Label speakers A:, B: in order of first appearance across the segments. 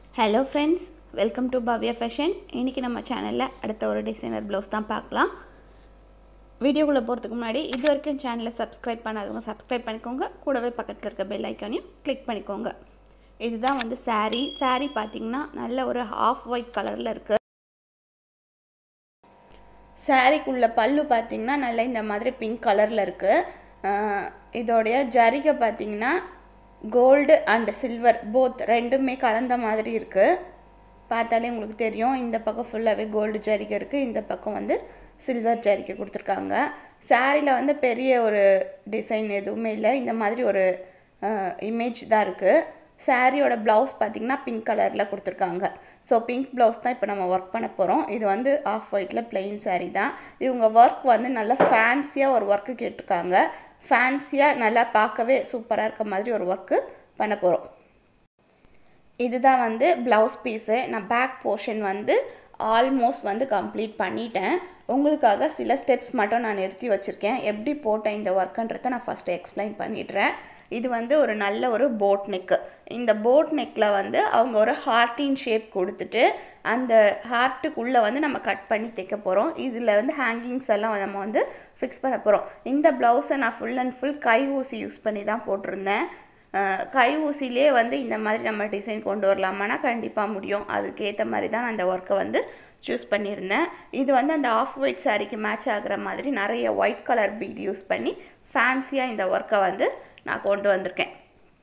A: hello friends welcome to Bhavya fashion இன்றைக்கி நம்ம சேனலில் அடுத்த ஒரு டிசைனர் ப்ளவுஸ் தான் பார்க்கலாம் வீடியோக்குள்ளே போகிறதுக்கு முன்னாடி இது வரைக்கும் சேனலை சப்ஸ்கிரைப் பண்ணாதவங்க சப்ஸ்கிரைப் பண்ணிக்கோங்க கூடவே பக்கத்தில் இருக்க பெல் ஐக்கானையும் கிளிக் பண்ணிக்கோங்க இதுதான் வந்து saree saree பார்த்தீங்கன்னா நல்ல ஒரு ஆஃப் ஒயிட் கலரில் இருக்குது சாரீக்குள்ள பல்லு பார்த்தீங்கன்னா நல்லா இந்த மாதிரி பிங்க் கலரில் இருக்குது இதோடைய ஜரிகை பார்த்தீங்கன்னா கோல்டு அண்ட் சில்வர் போத் ரெண்டுமே கலந்த மாதிரி இருக்குது பார்த்தாலே உங்களுக்கு தெரியும் இந்த பக்கம் ஃபுல்லாகவே கோல்டு ஜரிகை இருக்குது இந்த பக்கம் வந்து சில்வர் ஜரிகை கொடுத்துருக்காங்க சாரியில் வந்து பெரிய ஒரு டிசைன் எதுவுமே இல்லை இந்த மாதிரி ஒரு இமேஜ் தான் இருக்குது சாரியோட ப்ளவுஸ் பார்த்தீங்கன்னா பிங்க் கலரில் கொடுத்துருக்காங்க ஸோ பிங்க் ப்ளவுஸ் தான் இப்போ நம்ம ஒர்க் பண்ண போகிறோம் இது வந்து ஆஃப் ஒயிட்டில் பிளெயின் saree தான் இவங்க ஒர்க் வந்து நல்லா ஃபேன்சியாக ஒரு ஒர்க்கு கேட்டிருக்காங்க ஃபேன்சியாக நல்லா பார்க்கவே சூப்பராக இருக்க மாதிரி ஒரு ஒர்க்கு பண்ண போகிறோம் இதுதான் வந்து ப்ளவுஸ் பீஸு நான் பேக் போர்ஷன் வந்து ஆல்மோஸ்ட் வந்து கம்ப்ளீட் பண்ணிட்டேன் உங்களுக்காக சில ஸ்டெப்ஸ் மட்டும் நான் நிறுத்தி வச்சுருக்கேன் எப்படி போட்டேன் இந்த ஒர்க்குன்றதை நான் ஃபஸ்ட்டு எக்ஸ்பிளைன் பண்ணிடுறேன் இது வந்து ஒரு நல்ல ஒரு போட் நெக்கு இந்த போட் நெக்கில் வந்து அவங்க ஒரு ஹார்ட்டின் ஷேப் கொடுத்துட்டு அந்த ஹார்ட்டுக்குள்ளே வந்து நம்ம கட் பண்ணி தைக்க போகிறோம் இதில் வந்து ஹேங்கிங்ஸ் எல்லாம் நம்ம வந்து ஃபிக்ஸ் பண்ண போகிறோம் இந்த ப்ளவுஸை நான் ஃபுல் அண்ட் ஃபுல் கை ஊசி யூஸ் பண்ணி தான் போட்டிருந்தேன் அஹ் கை ஊசிலே வந்து இந்த மாதிரி நம்ம டிசைன் கொண்டு வரலாமான்னா கண்டிப்பாக முடியும் அதுக்கேற்ற மாதிரி தான் நான் அந்த ஒர்க்கை வந்து சூஸ் பண்ணியிருந்தேன் இது வந்து அந்த ஆஃப் ஒயிட் சாரீக்கு மேட்ச் ஆகுற மாதிரி நிறைய ஒயிட் கலர் பீட் யூஸ் பண்ணி ஃபேன்சியாக இந்த ஒர்க்கை வந்து நான் கொண்டு வந்திருக்கேன்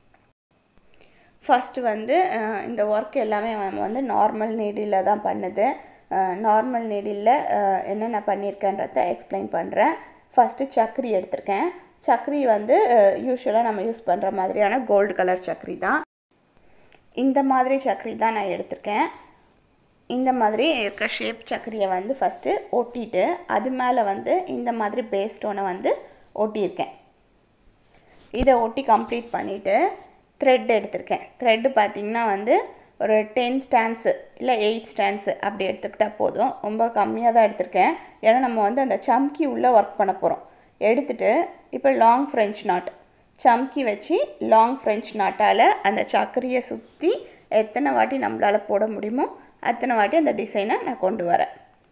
A: ஃபஸ்ட்டு வந்து அஹ், இந்த ஒர்க் எல்லாமே நம்ம வந்து நார்மல் நீடில் தான் பண்ணுது நார்மல் நீடில் என்னென்ன பண்ணியிருக்கேன்றத எக்ஸ்பிளைன் பண்ணுறேன் ஃபஸ்ட்டு சக்கரி எடுத்திருக்கேன் சக்கரி வந்து யூஸ்வலாக நம்ம யூஸ் பண்ணுற மாதிரியான கோல்டு கலர் சக்கரி தான் இந்த மாதிரி சக்கரி தான் நான் எடுத்திருக்கேன் இந்த மாதிரி இருக்க ஷேப் சக்கரியை வந்து ஃபஸ்ட்டு ஒட்டிட்டு அது மேலே வந்து இந்த மாதிரி பேஸ் ஸ்டோனை வந்து ஒட்டியிருக்கேன் இதை ஒட்டி கம்ப்ளீட் பண்ணிவிட்டு த்ரெட் எடுத்திருக்கேன் த்ரெட்டு பார்த்தீங்கன்னா வந்து ஒரு டென் ஸ்டாண்ட்ஸு இல்லை எயிட் ஸ்டாண்ட்ஸு அப்படி எடுத்துக்கிட்டால் போதும் ரொம்ப கம்மியாக தான் எடுத்திருக்கேன் ஏன்னா நம்ம வந்து அந்த சம்கி உள்ளே ஒர்க் பண்ண போகிறோம் எடுத்துட்டு இப்போ லாங் ஃப்ரெஞ்ச் நாட் சம்கி வச்சு லாங் ஃப்ரெஞ்ச் நாட்டால் அந்த சக்கரியை சுற்றி எத்தனை வாட்டி நம்மளால் போட முடியுமோ அத்தனை வாட்டி அந்த டிசைனை நான் கொண்டு வரேன்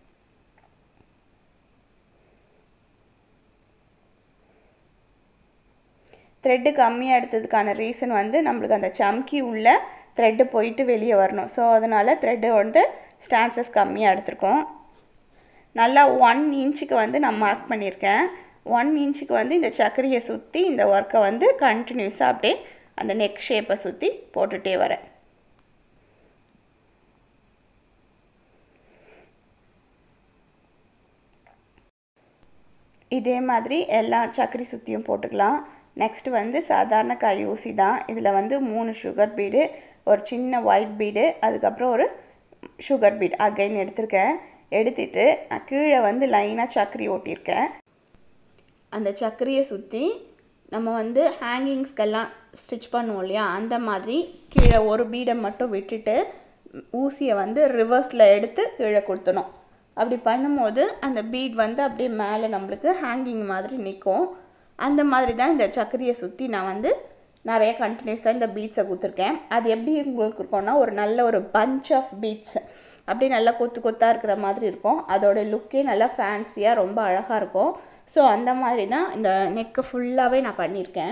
A: த்ரெட்டு கம்மியாக எடுத்ததுக்கான ரீசன் வந்து நம்மளுக்கு அந்த சம்கி உள்ள த்ரெட்டு போயிட்டு வெளியே வரணும் ஸோ அதனால் த்ரெட்டு வந்து ஸ்டான்சஸ் கம்மியாக எடுத்திருக்கோம் நல்லா ஒன் இன்ச்சுக்கு வந்து நான் மார்க் பண்ணியிருக்கேன் ஒன் இன்ச்சுக்கு வந்து இந்த சக்கரியை சுற்றி இந்த ஒர்க்கை வந்து கண்டினியூஸாக அப்படியே அந்த நெக் ஷேப்பை சுற்றி போட்டுகிட்டே வரேன் இதே மாதிரி எல்லா சக்கரி சுற்றியும் போட்டுக்கலாம் நெக்ஸ்ட் வந்து சாதாரண கை ஊசி தான் இதில் வந்து மூணு சுகர் பீடு ஒரு சின்ன ஒயிட் பீடு அதுக்கப்புறம் ஒரு சுகர் பீட் அகைன் எடுத்திருக்கேன் எடுத்துட்டு நான் கீழே வந்து லைனாக சக்கரி ஓட்டியிருக்கேன் அந்த சக்கரியை சுற்றி நம்ம வந்து ஹேங்கிங்ஸ்க்கெல்லாம் ஸ்டிச் பண்ணுவோம் இல்லையா அந்த மாதிரி கீழே ஒரு பீடை மட்டும் விட்டுட்டு ஊசியை வந்து ரிவர்ஸில் எடுத்து கீழே கொடுத்தணும் அப்படி பண்ணும்போது அந்த பீட் வந்து அப்படியே மேலே நம்மளுக்கு ஹேங்கிங் மாதிரி நிற்கும் அந்த மாதிரி தான் இந்த சக்கரியை சுற்றி நான் வந்து நிறைய கண்டினியூஸாக இந்த பீட்ஸை கொடுத்துருக்கேன் அது எப்படி உங்களுக்கு இருக்கும்னா ஒரு நல்ல ஒரு பஞ்ச் ஆஃப் பீட்ஸ் அப்படியே நல்லா கொத்து கொத்தாக இருக்கிற மாதிரி இருக்கும் அதோட லுக்கே நல்லா ஃபேன்சியாக ரொம்ப அழகாக இருக்கும் ஸோ அந்த மாதிரி தான் இந்த நெக்கு ஃபுல்லாகவே நான் பண்ணியிருக்கேன்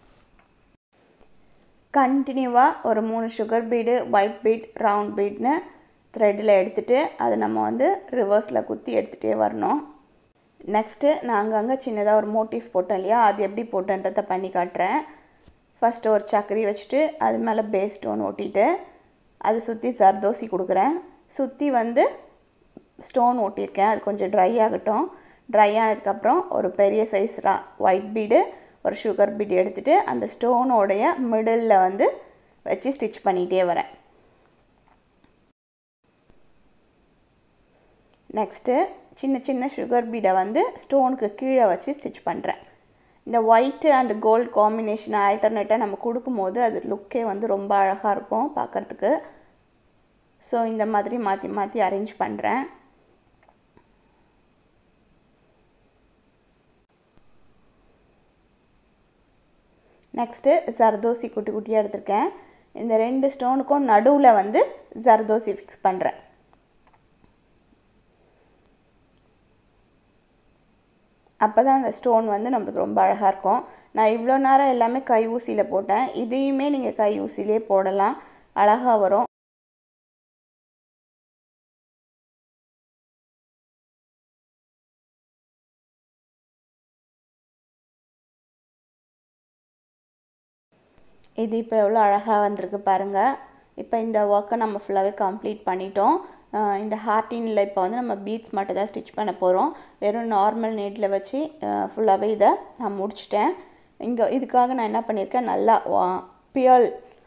A: கண்டினியூவாக ஒரு மூணு sugar bead white bead round பீட்னு த்ரெட்டில் எடுத்துகிட்டு அதை நம்ம வந்து ரிவர்ஸில் குத்தி எடுத்துகிட்டே வரணும் நெக்ஸ்ட்டு நான் அங்கங்கே சின்னதாக ஒரு மோட்டிவ் போட்டேன் இல்லையா அது எப்படி போட்டேன்றதை பண்ணி காட்டுறேன் ஃபஸ்ட்டு ஒரு சக்கரி வச்சுட்டு அது மேலே பேஸ் ஸ்டோன் ஒட்டிட்டு அதை சுற்றி சர்தோசி கொடுக்குறேன் சுற்றி வந்து ஸ்டோன் ஒட்டியிருக்கேன் அது கொஞ்சம் ட்ரை ஆகட்டும் ட்ரை ஆனதுக்கப்புறம் ஒரு பெரிய சைஸ் ரா ஒயிட் பீடு ஒரு சுகர் பீடு எடுத்துகிட்டு அந்த ஸ்டோனோடைய மிடில் வந்து வச்சு ஸ்டிச் பண்ணிகிட்டே வரேன் நெக்ஸ்ட்டு சின்ன சின்ன சுகர் பீடை வந்து ஸ்டோனுக்கு கீழே வச்சு ஸ்டிச் பண்ணுறேன் இந்த ஒயிட்டு அண்ட் கோல்டு காம்பினேஷன் ஆல்டர்னேட்டாக நம்ம கொடுக்கும்போது அது லுக்கே வந்து ரொம்ப அழகாக இருக்கும் பார்க்குறதுக்கு ஸோ இந்த மாதிரி மாற்றி மாற்றி அரேஞ்ச் பண்ணுறேன் நெக்ஸ்ட்டு சர்தோசி குட்டி குட்டியாக எடுத்திருக்கேன் இந்த ரெண்டு ஸ்டோனுக்கும் நடுவில் வந்து ஜர்தோசி ஃபிக்ஸ் பண்ணுறேன் அப்போ தான் அந்த ஸ்டோன் வந்து நம்மளுக்கு ரொம்ப அழகாக இருக்கும் நான் இவ்வளோ நேரம் எல்லாமே கை ஊசியில் போட்டேன் இதையுமே நீங்கள் கை ஊசியிலே போடலாம் அழகாக வரும் இது இப்போ எவ்வளோ அழகாக வந்திருக்கு பாருங்கள் இப்போ இந்த ஒர்க்கை நம்ம ஃபுல்லாகவே கம்ப்ளீட் பண்ணிட்டோம் இந்த ஹார்டினில் இப்போ வந்து நம்ம பீட்ஸ் மட்டும் தான் ஸ்டிச் பண்ண போகிறோம் வெறும் நார்மல் நீட்டில் வச்சு ஃபுல்லாகவே இதை நான் முடிச்சிட்டேன் இங்கே இதுக்காக நான் என்ன பண்ணியிருக்கேன் நல்லா பியல்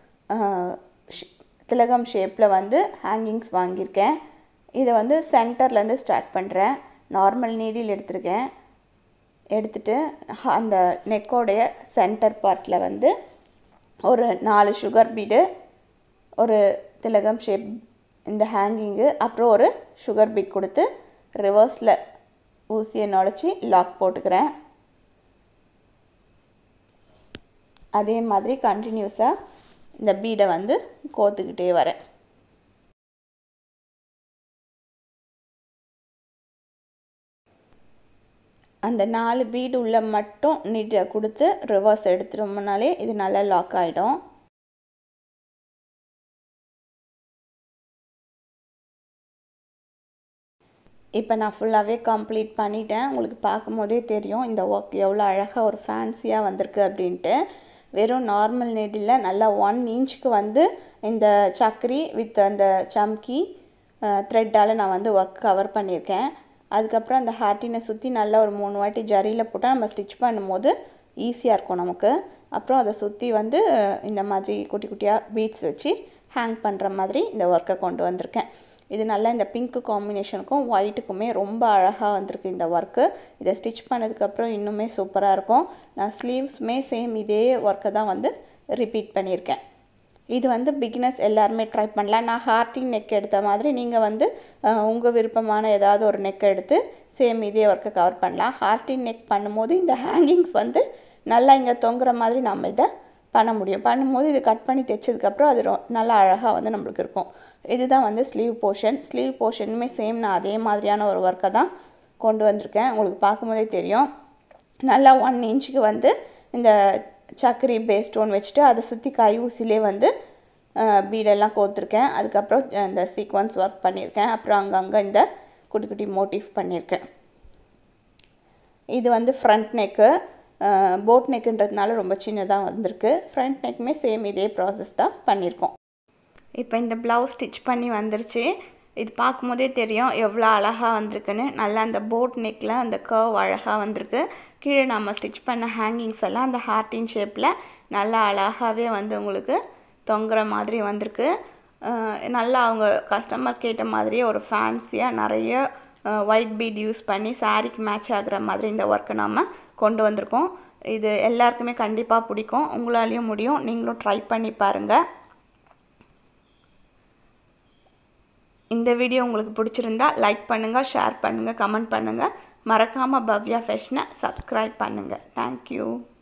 A: திலகம் ஷேப்பில் வந்து ஹேங்கிங்ஸ் வாங்கியிருக்கேன் இதை வந்து சென்டர்லேருந்து ஸ்டார்ட் பண்ணுறேன் நார்மல் நீடில் எடுத்திருக்கேன் எடுத்துட்டு அந்த நெக்கோடைய சென்டர் பார்ட்டில் வந்து ஒரு நாலு சுகர் பீடு ஒரு திலகம் ஷேப் இந்த ஹேங்கிங்கு அப்புறம் ஒரு சுகர் பீட் கொடுத்து ரிவர்ஸில் ஊசியை நுழைச்சி லாக் போட்டுக்கிறேன் அதே மாதிரி கண்டினியூஸாக இந்த பீடை வந்து கோத்துக்கிட்டே வரேன் அந்த நாலு பீடு உள்ள மட்டும் நீட்டை கொடுத்து ரிவர்ஸ் எடுத்துட்டோம்னாலே இது நல்லா லாக் ஆகிடும் இப்போ நான் ஃபுல்லாகவே கம்ப்ளீட் பண்ணிட்டேன் உங்களுக்கு பார்க்கும் போதே தெரியும் இந்த ஒர்க் எவ்வளோ அழகாக ஒரு ஃபேன்சியாக வந்திருக்கு அப்படின்ட்டு வெறும் நார்மல் நீடில் நல்லா ஒன் இன்ச்சுக்கு வந்து இந்த சக்கரி வித் அந்த சம்கி த்ரெட்டால் நான் வந்து ஒர்க் கவர் பண்ணியிருக்கேன் அதுக்கப்புறம் அந்த ஹார்ட்டினை சுற்றி நல்லா ஒரு மூணு வாட்டி ஜரியில் போட்டால் நம்ம ஸ்டிச் பண்ணும்போது ஈஸியாக இருக்கும் நமக்கு அப்புறம் அதை சுற்றி வந்து இந்த மாதிரி குட்டி குட்டியாக பீட்ஸ் வச்சு ஹேங் பண்ணுற மாதிரி இந்த ஒர்க்கை கொண்டு வந்திருக்கேன் இது நல்லா இந்த பிங்க் காம்பினேஷனுக்கும் ஒயிட்டுக்குமே ரொம்ப அழகாக வந்திருக்கு இந்த ஒர்க்கு இதை ஸ்டிச் பண்ணதுக்கப்புறம் இன்னுமே சூப்பராக இருக்கும் நான் ஸ்லீவ்ஸுமே சேம் இதே ஒர்க்கை தான் வந்து ரிப்பீட் பண்ணியிருக்கேன் இது வந்து பிகினர்ஸ் எல்லாருமே ட்ரை பண்ணலாம் நான் ஹார்ட்டிங் நெக் எடுத்த மாதிரி நீங்கள் வந்து உங்கள் விருப்பமான ஏதாவது ஒரு நெக் எடுத்து சேம் இதே ஒர்க்கை கவர் பண்ணலாம் ஹார்ட்டிங் நெக் பண்ணும்போது இந்த ஹேங்கிங்ஸ் வந்து நல்லா இங்கே தொங்குற மாதிரி நம்ம இதை பண்ண முடியும் பண்ணும்போது இது கட் பண்ணி தைச்சதுக்கப்புறம் அது நல்லா அழகாக வந்து நம்மளுக்கு இருக்கும் இதுதான் வந்து ஸ்லீவ் போர்ஷன் ஸ்லீவ் போர்ஷனுமே சேம் நான் அதே மாதிரியான ஒரு ஒர்க்கை தான் கொண்டு வந்திருக்கேன் உங்களுக்கு பார்க்கும்போதே தெரியும் நல்லா ஒன் இன்ச்சுக்கு வந்து இந்த சக்கரி பேஸ் ஸ்டோன் வச்சுட்டு அதை சுற்றி கை ஊசிலே வந்து பீடெல்லாம் கோத்துருக்கேன் அதுக்கப்புறம் இந்த சீக்வன்ஸ் ஒர்க் பண்ணியிருக்கேன் அப்புறம் அங்கங்கே இந்த குட்டி குட்டி மோட்டிவ் பண்ணியிருக்கேன் இது வந்து ஃப்ரண்ட் நெக்கு போட் நெக்குன்றதுனால ரொம்ப சின்னதாக வந்திருக்கு ஃப்ரண்ட் நெக்குமே சேம் இதே ப்ராசஸ் தான் பண்ணியிருக்கோம் இப்போ இந்த ப்ளவுஸ் ஸ்டிச் பண்ணி வந்துருச்சு இது பார்க்கும்போதே தெரியும் எவ்வளோ அழகாக வந்திருக்குன்னு நல்லா அந்த போட் நெக்கில் அந்த கர்வ் அழகாக வந்திருக்கு கீழே நம்ம ஸ்டிச் பண்ண ஹேங்கிங்ஸ் எல்லாம் அந்த ஹார்ட்டின் ஷேப்பில் நல்லா அழகாகவே வந்து உங்களுக்கு தொங்குற மாதிரி வந்திருக்கு நல்லா அவங்க கஸ்டமர் கேட்ட மாதிரியே ஒரு ஃபேன்சியாக நிறைய ஒயிட் பீட் யூஸ் பண்ணி சாரீக்கு மேட்ச் ஆகுற மாதிரி இந்த ஒர்க்கை நாம் கொண்டு வந்திருக்கோம் இது எல்லாருக்குமே கண்டிப்பாக பிடிக்கும் உங்களாலேயும் முடியும் நீங்களும் ட்ரை பண்ணி பாருங்கள் இந்த வீடியோ உங்களுக்கு பிடிச்சிருந்தா லைக் பண்ணுங்கள் ஷேர் பண்ணுங்கள் கமெண்ட் பண்ணுங்கள் மறக்காமல் பவ்யா ஃபேஷனை சப்ஸ்கிரைப் பண்ணுங்கள் தேங்க்யூ